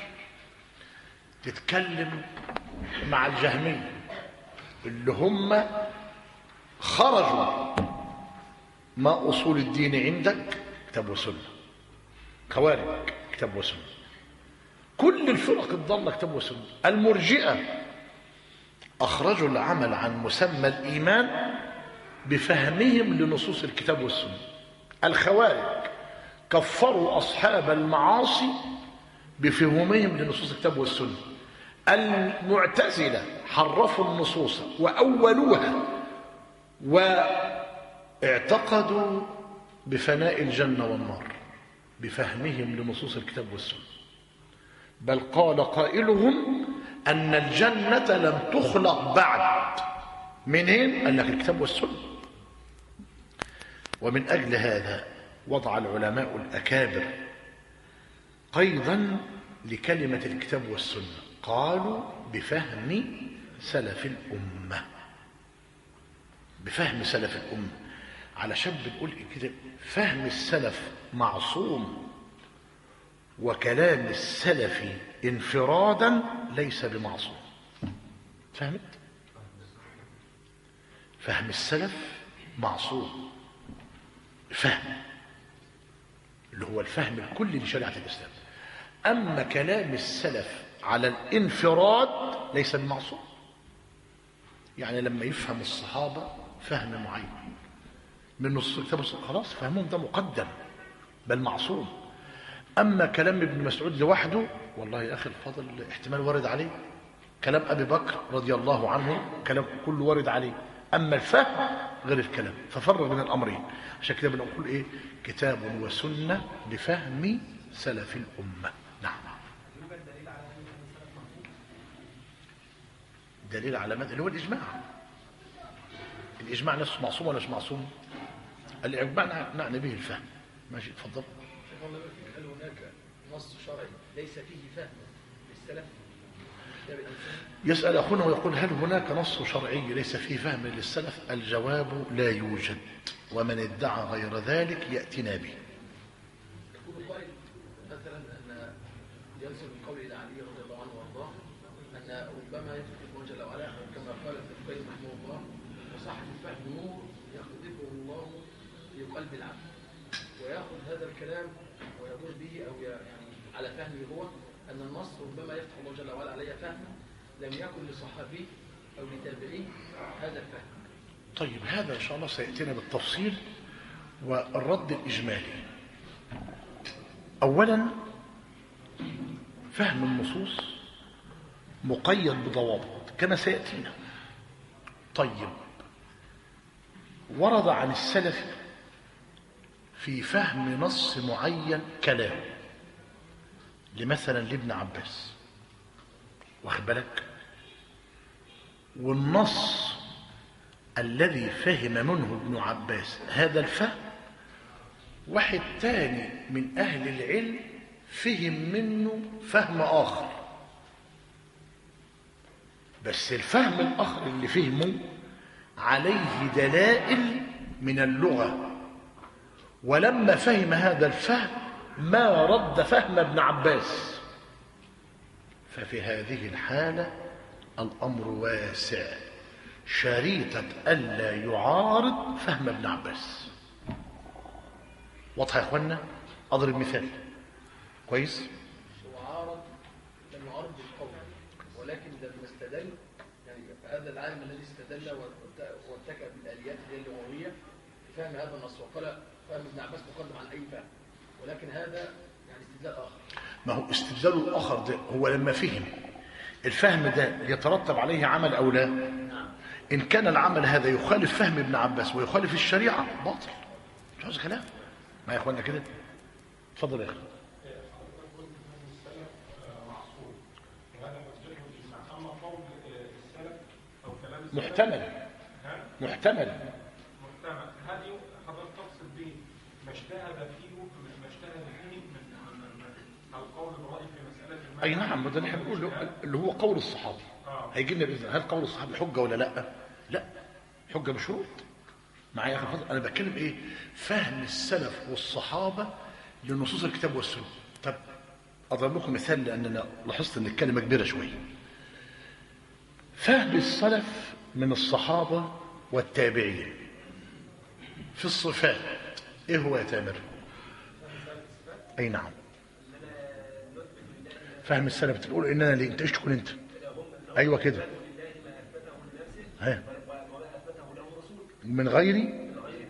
Speaker 1: تتكلم مع الجهمية اللي هم خرجوا ما أصول الدين عندك كتاب وسنة خوارج كتاب وسنة كل الفرق الضالة كتاب وسنة المرجئة أخرجوا العمل عن مسمى الإيمان بفهمهم لنصوص الكتاب والسنة الخوارج كفروا أصحاب المعاصي بفهمهم لنصوص الكتاب والسنة المعتزلة حرفوا النصوص وأولوها واعتقدوا بفناء الجنة والنار بفهمهم لنصوص الكتاب والسنة بل قال قائلهم أن الجنة لم تخلق بعد منين؟ قال لك الكتاب والسنة ومن أجل هذا وضع العلماء الأكابر قيضا لكلمة الكتاب والسنة قالوا بفهم سلف الأمة بفهم سلف الأمة علشان بنقول كده فهم السلف معصوم وكلام السلف انفرادا ليس بمعصوم فهمت فهم السلف معصوم فهم اللي هو الفهم الكلي لشريعة الإسلام أما كلام السلف على الانفراد ليس بمعصوم يعني لما يفهم الصحابة فهم معين من نص كتاب خلاص فهمهم ده مقدم بل معصوم أما كلام ابن مسعود لوحده والله يا أخي الفضل احتمال وارد عليه كلام أبي بكر رضي الله عنه كلام كله وارد عليه أما الفهم غير الكلام ففرق بين الأمرين عشان كده بنقول إيه كتاب وسنة لفهم سلف الأمة نعم دليل على ماذا اللي هو الإجماع الإجماع نفسه معصوم ولا مش معصوم الإجماع نعني به الفهم ماشي اتفضل
Speaker 5: شيخ الله يبارك فيك، هل هناك نص شرعي ليس فيه فهم للسلف كتاب الإنسان
Speaker 1: يسأل أخونا ويقول هل هناك نص شرعي ليس فيه فهم للسلف الجواب لا يوجد ومن ادعى غير ذلك يأتنا به
Speaker 5: يقول قائل مثلا ان ينسب القول الى علي رضي الله عنه وارضاه ان ربما يترك الله جل وعلا كما قال ابن القيم رحمه الله وصاحب الفهم نور يقذفه الله في قلب العبد وياخذ هذا الكلام ويدور به او يعني على فهمه هو ان النص ربما يفتح الله جل وعلا عليه فهما لم يكن لصحابي او لتابعيه هذا الفهم
Speaker 1: طيب هذا إن شاء الله سيأتينا بالتفصيل والرد الإجمالي أولا فهم النصوص مقيد بضوابط كما سيأتينا طيب ورد عن السلف في فهم نص معين كلام لمثلا لابن عباس واخد بالك والنص الذي فهم منه ابن عباس هذا الفهم واحد تاني من أهل العلم فهم منه فهم آخر بس الفهم الآخر اللي فهمه عليه دلائل من اللغة ولما فهم هذا الفهم ما رد فهم ابن عباس ففي هذه الحالة الأمر واسع شريطة ألا يعارض فهم ابن عباس واضحة يا إخوانا أضرب مثال كويس
Speaker 5: هو عارض لم يعارض بالقول ولكن لما استدل يعني هذا العالم الذي استدل وارت- وارتكب بالاليات اللي هي اللغويه في فهم هذا النص وقال فهم ابن عباس مقدم عن اي فهم ولكن هذا يعني استدلال اخر
Speaker 1: ما هو استدلاله الآخر ده هو لما فهم الفهم ده يترتب عليه عمل أو لا إن كان العمل هذا يخالف فهم ابن عباس ويخالف الشريعة باطل مش عاوز كلام ما يا إخوانا كده اتفضل يا أخي
Speaker 6: أما قول السلف أو كلام السلف
Speaker 1: محتمل محتمل
Speaker 6: محتمل هل يو- حضرتك تقصد به ما اجتهد فيه ما اجتهد فيه من من- من القول برأي في مسألة ما
Speaker 1: أي نعم وده اللي احنا بنقول اللي هو قول الصحابي هيجي لنا بإذن هل قول الصحابي حجة ولا لا لا حجة بشروط معايا يا أخي الفاضل أنا بتكلم إيه فهم السلف والصحابة لنصوص الكتاب والسنة طب أضرب لكم مثال لأن أنا لاحظت أن الكلمة كبيرة شوية فهم السلف من الصحابة والتابعين في الصفات إيه هو يا تامر أي نعم فهم السلف تقول إننا ليه أنت إيش تكون أنت أيوة كده ها من غير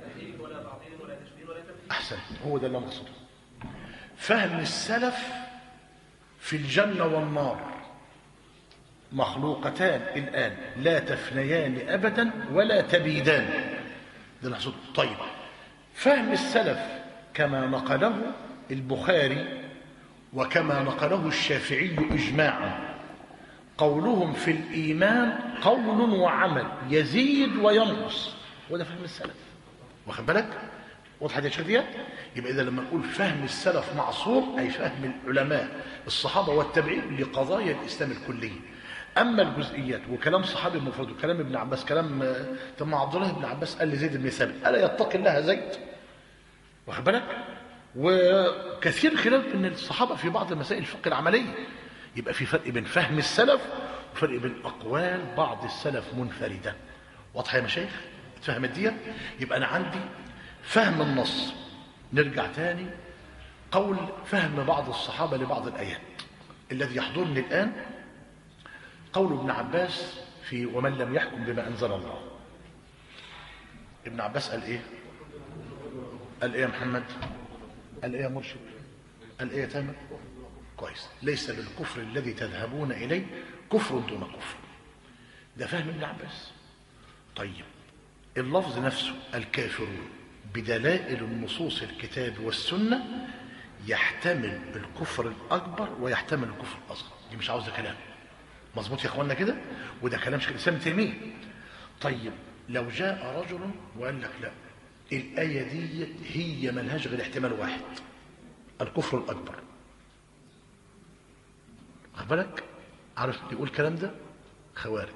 Speaker 1: أحسن هو ده اللي مقصوده فهم السلف في الجنة والنار مخلوقتان الآن لا تفنيان أبدا ولا تبيدان ده اللي مقصوده طيب فهم السلف كما نقله البخاري وكما نقله الشافعي إجماعا قولهم في الإيمان قول وعمل يزيد وينقص وده فهم السلف واخد بالك واضحه دي يا شيخ ديت يبقى اذا لما نقول فهم السلف معصوم اي فهم العلماء الصحابه والتابعين لقضايا الاسلام الكليه اما الجزئيات وكلام صحابي مفرد وكلام ابن عباس كلام آه، طب ما عبد الله بن عباس قال لزيد بن ثابت الا يتقي الله زيد واخد بالك وكثير خلاف ان الصحابه في بعض المسائل الفقه العمليه يبقى في فرق بين فهم السلف وفرق بين اقوال بعض السلف منفرده واضحه يا مشايخ اتفهمت دي يبقى انا عندي فهم النص نرجع تاني قول فهم بعض الصحابه لبعض الايات الذي يحضرني الان قول ابن عباس في ومن لم يحكم بما انزل الله ابن عباس قال ايه قال ايه يا محمد قال ايه يا مرشد قال ايه يا تامر كويس ليس بالكفر الذي تذهبون اليه كفر دون كفر ده فهم ابن عباس طيب اللفظ نفسه الكافرون بدلائل النصوص الكتاب والسنة يحتمل الكفر الأكبر ويحتمل الكفر الأصغر دي مش عاوزة كلام مظبوط يا اخوانا كده وده كلام شيخ الاسلام تيميه طيب لو جاء رجل وقال لك لا الآية دي هي ملهاش غير احتمال واحد الكفر الأكبر واخد بالك عارف يقول الكلام ده خوارج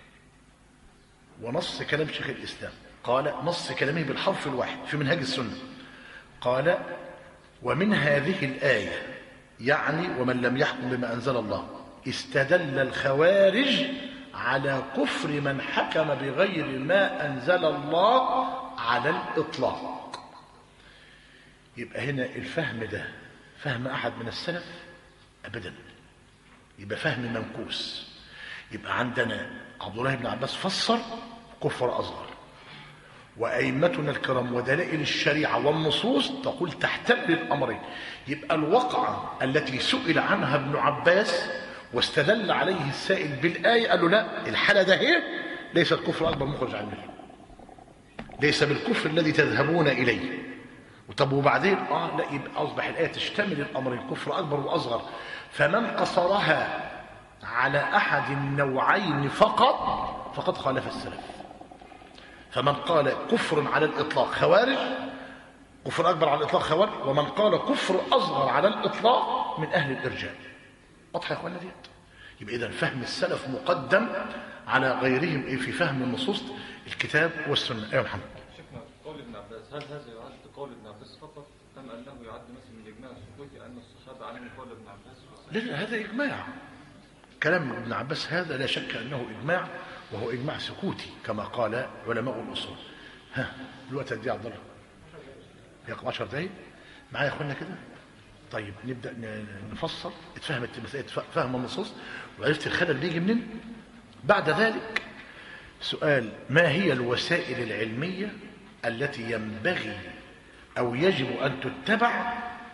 Speaker 1: ونص كلام شيخ الإسلام قال نص كلامه بالحرف الواحد في منهاج السنة قال ومن هذه الآية يعني ومن لم يحكم بما أنزل الله استدل الخوارج على كفر من حكم بغير ما أنزل الله على الإطلاق يبقى هنا الفهم ده فهم أحد من السلف أبدا يبقى فهم منكوس يبقى عندنا عبد الله بن عباس فسر كفر أصغر وأئمتنا الكرام ودلائل الشريعة والنصوص تقول تحتمل الأمرين يبقى الوقعة التي سئل عنها ابن عباس واستدل عليه السائل بالآية قال له لا الحالة ده هي ليست كفر أكبر مخرج عن المله ليس بالكفر الذي تذهبون إليه طب وبعدين اه لا يبقى اصبح الايه تشتمل الامرين كفر اكبر واصغر فمن قصرها على احد النوعين فقط فقد خالف السلف فمن قال كفر على الاطلاق خوارج كفر اكبر على الاطلاق خوارج ومن قال كفر اصغر على الاطلاق من اهل الارجاء واضحه يا اخوانا ديت يبقى اذا فهم السلف مقدم على غيرهم ايه في فهم النصوص الكتاب والسنه ايوه محمد
Speaker 7: شيخنا قول ابن عباس هل هذا يعد قول ابن عباس فقط ام انه يعد مثلا من الاجماع السكوتي ان الصحابه علموا قول ابن عباس
Speaker 1: لا لا هذا إجماع كلام ابن عباس هذا لا شك أنه إجماع وهو إجماع سكوتي كما قال علماء الأصول ها الوقت قد ايه يا عبد الله يقع 10 دقايق معايا يا اخوانا كده طيب نبدا ن- نفصل اتفهمت مساله ف- فهم النصوص وعرفت الخلل بيجي منين بعد ذلك سؤال ما هي الوسائل العلميه التي ينبغي او يجب ان تتبع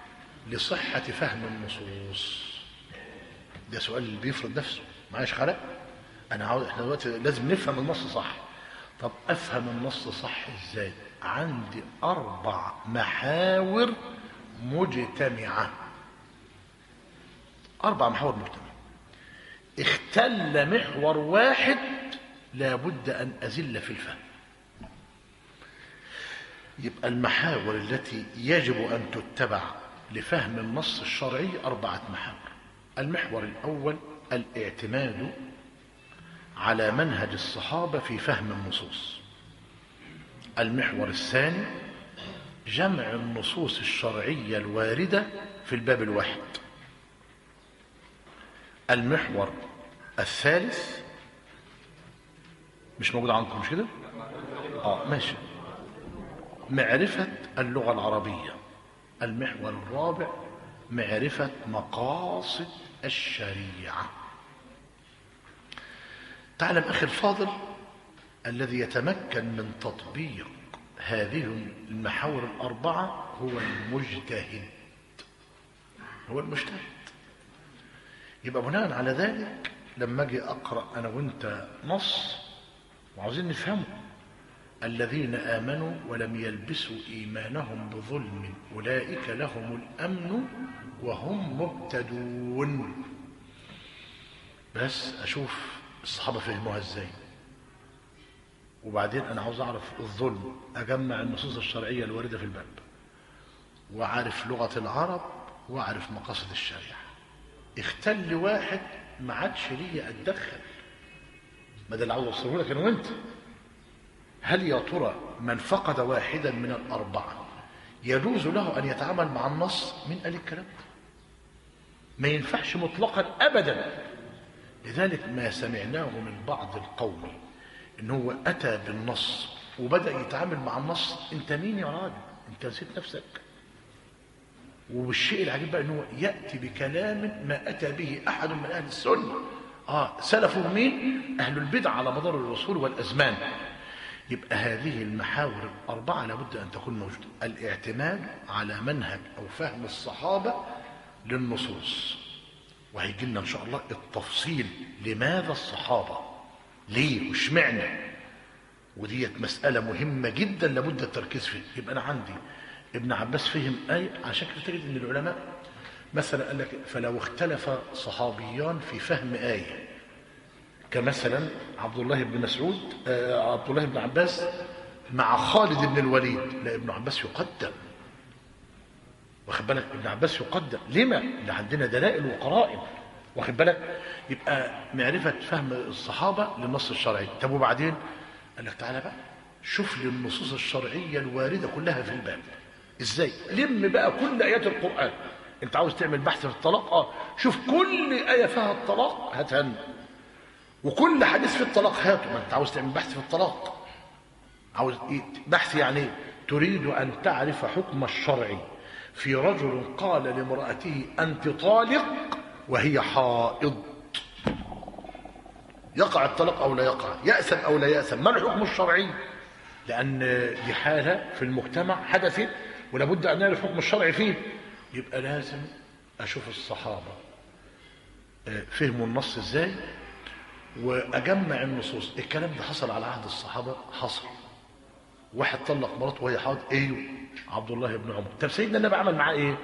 Speaker 1: لصحة فهم النصوص ده سؤال اللي بيفرض نفسه معايش خلق انا عاوز احنا دلوقتي لازم نفهم النص صح طب افهم النص صح ازاي عندي اربع محاور مجتمعه اربع محاور مجتمعه اختل محور واحد لابد ان ازل في الفهم يبقى المحاور التي يجب ان تتبع لفهم النص الشرعي اربعه محاور المحور الاول الاعتماد على منهج الصحابه في فهم النصوص المحور الثاني جمع النصوص الشرعيه الوارده في الباب الواحد المحور الثالث مش موجود عندكم مش كده اه ماشي معرفة اللغة العربية المحور الرابع معرفة مقاصد الشريعة تعلم أخي الفاضل الذي يتمكن من تطبيق هذه المحاور الأربعة هو المجتهد هو المجتهد يبقى بناء على ذلك لما اجي اقرا انا وانت نص وعاوزين نفهمه الذين امنوا ولم يلبسوا ايمانهم بظلم اولئك لهم الامن وهم مهتدون بس اشوف الصحابه فهموها ازاي وبعدين انا عاوز اعرف الظلم اجمع النصوص الشرعيه الوارده في الباب وعارف لغه العرب واعرف مقاصد الشريعه اختل واحد ما عادش ليا اتدخل ما ده اللي عاوز اوصله لك انا وانت هل يا ترى من فقد واحدا من الاربعه يجوز له ان يتعامل مع النص من قال الكلام ده ما ينفعش مطلقا ابدا لذلك ما سمعناه من بعض القوم ان هو اتى بالنص وبدا يتعامل مع النص انت مين يا راجل انت نسيت نفسك والشيء العجيب بقى ان هو ياتي بكلام ما اتى به احد من اهل السنه اه سلفه مين اهل البدع على مدار العصور والازمان يبقى هذه المحاور الاربعه لابد ان تكون موجوده الاعتماد على منهج او فهم الصحابه للنصوص وهيجي لنا ان شاء الله التفصيل لماذا الصحابه ليه واشمعنى وديت مساله مهمه جدا لابد التركيز فيها يبقى انا عندي ابن عباس فهم آية عشان كده تجد ان العلماء مثلا قال لك فلو اختلف صحابيان في فهم آية كمثلا عبد الله بن مسعود آه عبد الله بن عباس مع خالد بن الوليد لا ابن عباس يقدم واخد بالك ابن عباس يقدم لما؟ اللي عندنا دلائل وقرائن واخد بالك يبقى معرفة فهم الصحابة للنص الشرعي طب وبعدين قال لك تعالى بقى شوف لي النصوص الشرعية الواردة كلها في الباب ازاي لم بقى كل ايات القران انت عاوز تعمل بحث في الطلاق اه شوف كل ايه فيها الطلاق هاتها وكل حديث في الطلاق هاته ما انت عاوز تعمل بحث في الطلاق عاوز ايه بحث يعني ايه تريد ان تعرف حكم الشرع في رجل قال لامراته انت طالق وهي حائض يقع الطلاق او لا يقع يأسم او لا يأسم ما الحكم الشرعي لان دي حاله في المجتمع حدثت ولابد ان نعرف الحكم الشرعي فيه يبقى لازم اشوف الصحابه فهموا النص ازاي واجمع النصوص الكلام ده حصل على عهد الصحابه حصل واحد طلق مراته وهي حاضر ايوه عبد الله بن عمر طب سيدنا النبي عمل معاه ايه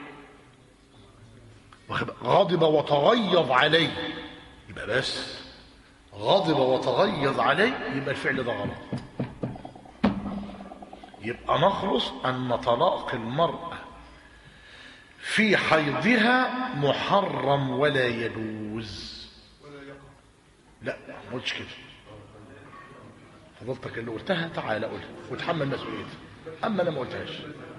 Speaker 1: غضب وتغيظ عليه يبقى بس غضب وتغيظ عليه يبقى الفعل ده غلط يبقى نخلص أن طلاق المرأة في حيضها محرم ولا يجوز لا ما قلتش كده فضلتك اللي قلتها تعالى قولها وتحمل مسؤوليتها اما انا ما قلتهاش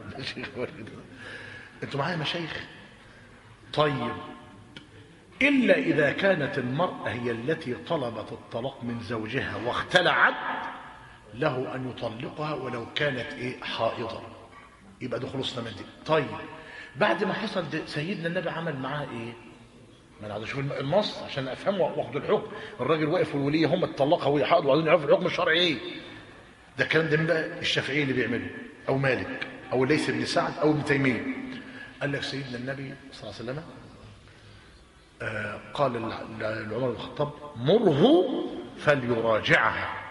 Speaker 1: انتوا معايا مشايخ طيب الا اذا كانت المراه هي التي طلبت الطلاق من زوجها واختلعت له أن يطلقها ولو كانت إيه حائضة يبقى ده خلصنا من دي طيب بعد ما حصل ده سيدنا النبي عمل معاه إيه ما انا عايز اشوف النص عشان افهمه واخد الحكم الراجل واقف والوليه هم اتطلقها وهي حائض وعايزين يعرفوا الحكم الشرعي ايه ده الكلام ده من بقى الشافعي اللي بيعمله او مالك او ليس بن سعد او ابن تيميه قال لك سيدنا النبي صلى الله عليه وسلم آه، قال لع- لعمر بن الخطاب مره فليراجعها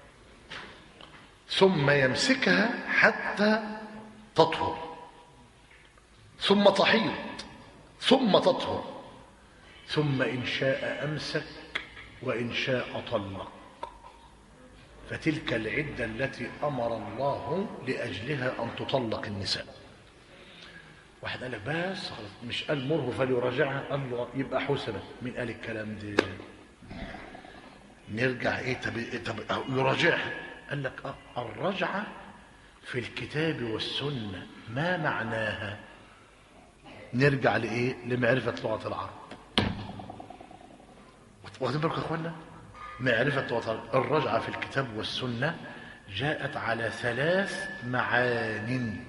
Speaker 1: ثم يمسكها حتى تطهر ثم تحيض ثم تطهر ثم إن شاء أمسك وإن شاء طلق فتلك العدة التي أمر الله لأجلها أن تطلق النساء واحد قال لك بس خلاص مش قال مره فليراجعها قال له يبقى حسنة مين قال الكلام ده نرجع ايه طب إيه طب أهو يراجعها قال لك آه الرجعة في الكتاب والسنة ما معناها نرجع لايه لمعرفة لغة العرب واخدين بالكم يا اخوانا معرفة لغة العرب الرجعة في الكتاب والسنة جاءت على ثلاث معان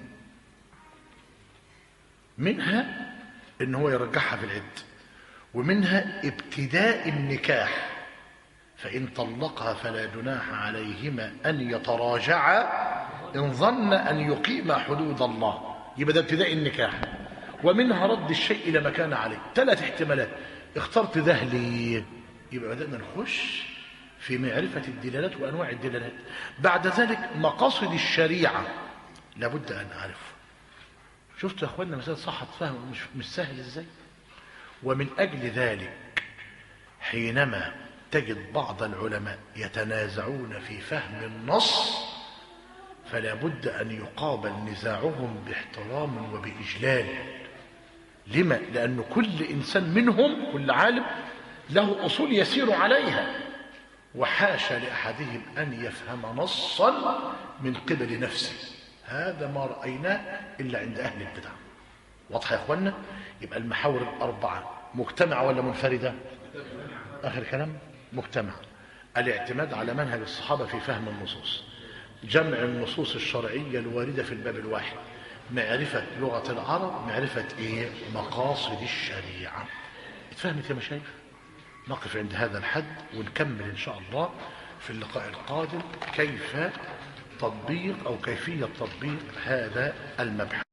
Speaker 1: منها ان هو يرجعها في العد ومنها ابتداء النكاح فإن طلقها فلا جناح عليهما أن يتراجعا إن ظن أن يقيما حدود الله يبقى ده ابتداء النكاح ومنها رد الشيء إلى ما كان عليه ثلاث احتمالات اخترت ده ليه يبقى بدأنا نخش في معرفة الدلالات وأنواع الدلالات بعد ذلك مقاصد الشريعة لابد أن أعرفه شفتوا يا أخوانا مسألة صحة فهم مش, مش سهل إزاي ومن أجل ذلك حينما تجد بعض العلماء يتنازعون في فهم النص فلا بد أن يقابل نزاعهم باحترام وبإجلال لما؟ لأن كل إنسان منهم كل عالم له أصول يسير عليها وحاشا لأحدهم أن يفهم نصا من قبل نفسه هذا ما رأيناه إلا عند أهل البدع واضح يا أخوانا يبقى المحاور الأربعة مجتمعة ولا منفردة آخر كلام مجتمع الاعتماد على منهج الصحابة في فهم النصوص جمع النصوص الشرعية الواردة في الباب الواحد معرفة لغة العرب معرفة إيه مقاصد الشريعة اتفهمت يا مشايخ نقف عند هذا الحد ونكمل إن شاء الله في اللقاء القادم كيف تطبيق أو كيفية تطبيق هذا المبحث